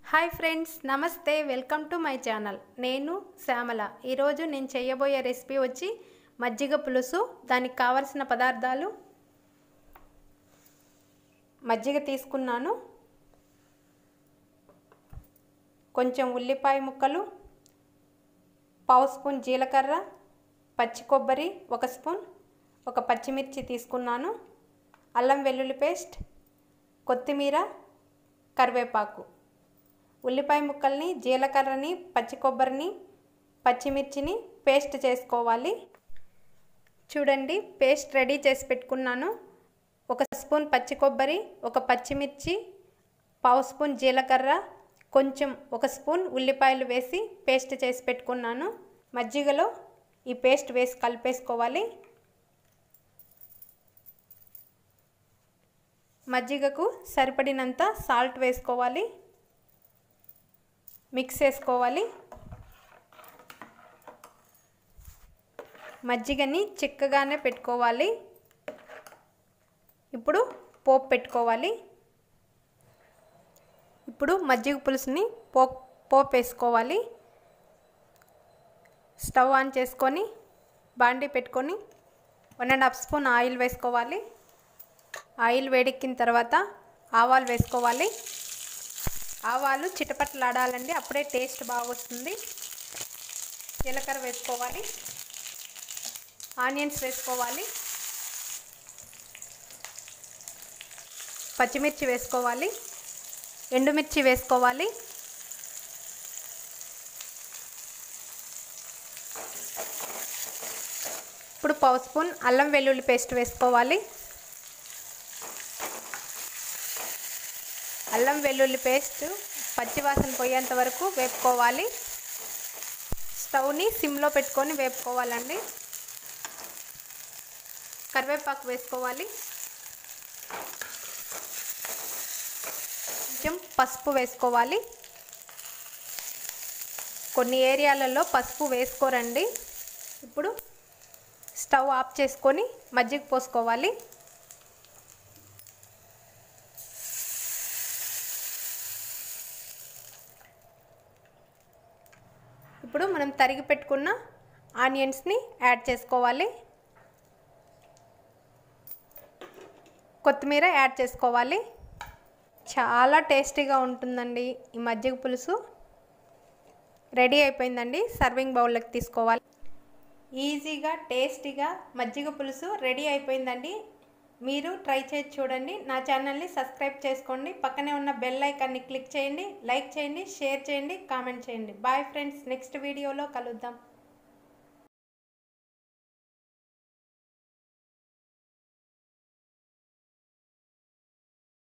hi friends నమస్తే welcome to my channel నేను శ్యామల ఈరోజు నేను చేయబోయే రెసిపీ వచ్చి మజ్జిగ పులుసు దానికి కావలసిన పదార్థాలు మజ్జిగ తీసుకున్నాను కొంచెం ఉల్లిపాయ ముక్కలు పావు స్పూన్ జీలకర్ర పచ్చి కొబ్బరి ఒక స్పూన్ ఒక పచ్చిమిర్చి తీసుకున్నాను అల్లం వెల్లుల్లి పేస్ట్ కొత్తిమీర కరివేపాకు ఉల్లిపాయ ముక్కల్ని జీలకర్రని పచ్చి కొబ్బరిని పచ్చిమిర్చిని పేస్ట్ చేసుకోవాలి చూడండి పేస్ట్ రెడీ చేసి పెట్టుకున్నాను ఒక స్పూన్ పచ్చి కొబ్బరి ఒక పచ్చిమిర్చి పావు స్పూన్ జీలకర్ర కొంచెం ఒక స్పూన్ ఉల్లిపాయలు వేసి పేస్ట్ చేసి పెట్టుకున్నాను మజ్జిగలో ఈ పేస్ట్ వేసి కలిపేసుకోవాలి మజ్జిగకు సరిపడినంత సాల్ట్ వేసుకోవాలి మిక్స్ చేసుకోవాలి మజ్జిగని చిక్కగానే పెట్టుకోవాలి ఇప్పుడు పోపు పెట్టుకోవాలి ఇప్పుడు మజ్జిగ పులుసుని పో పోపు వేసుకోవాలి స్టవ్ ఆన్ చేసుకొని బాండీ పెట్టుకొని one and half spoon oil వేసుకోవాలి ఆయిల్ వేడెక్కిన తర్వాత ఆవాలు వేసుకోవాలి ఆవాలు చిటపట్లాడాలండి అప్పుడే టేస్ట్ బాగా వస్తుంది జీలకర్ర వేసుకోవాలి ఆనియన్స్ వేసుకోవాలి పచ్చిమిర్చి వేసుకోవాలి ఎండుమిర్చి వేసుకోవాలి ఇప్పుడు పావు స్పూన్ అల్లం వెల్లుల్లి పేస్ట్ వేసుకోవాలి అల్లం వెల్లుల్లి పేస్ట్ పచ్చివాసన పోయేంత వరకు వేపుకోవాలి స్టవ్ని సిమ్లో పెట్టుకొని వేపుకోవాలండి కరివేపాకు వేసుకోవాలి కొంచెం పసుపు వేసుకోవాలి కొన్ని ఏరియాలలో పసుపు వేసుకోరండి ఇప్పుడు స్టవ్ ఆఫ్ చేసుకొని మజ్జిగ పోసుకోవాలి ఇప్పుడు మనం తరిగి పెట్టుకున్న ఆనియన్స్ని యాడ్ చేసుకోవాలి కొత్తిమీర యాడ్ చేసుకోవాలి చాలా టేస్టీగా ఉంటుందండి ఈ మజ్జిగ పులుసు రెడీ అయిపోయిందండి సర్వింగ్ బౌల్లోకి తీసుకోవాలి ఈజీగా టేస్టీగా మజ్జిగ పులుసు రెడీ అయిపోయిందండి మీరు ట్రై చేసి చూడండి నా ఛానల్ని సబ్స్క్రైబ్ చేసుకోండి పక్కనే ఉన్న బెల్ ఐకాన్ని క్లిక్ చేయండి లైక్ చేయండి షేర్ చేయండి కామెంట్ చేయండి బాయ్ ఫ్రెండ్స్ నెక్స్ట్ వీడియోలో కలుద్దాం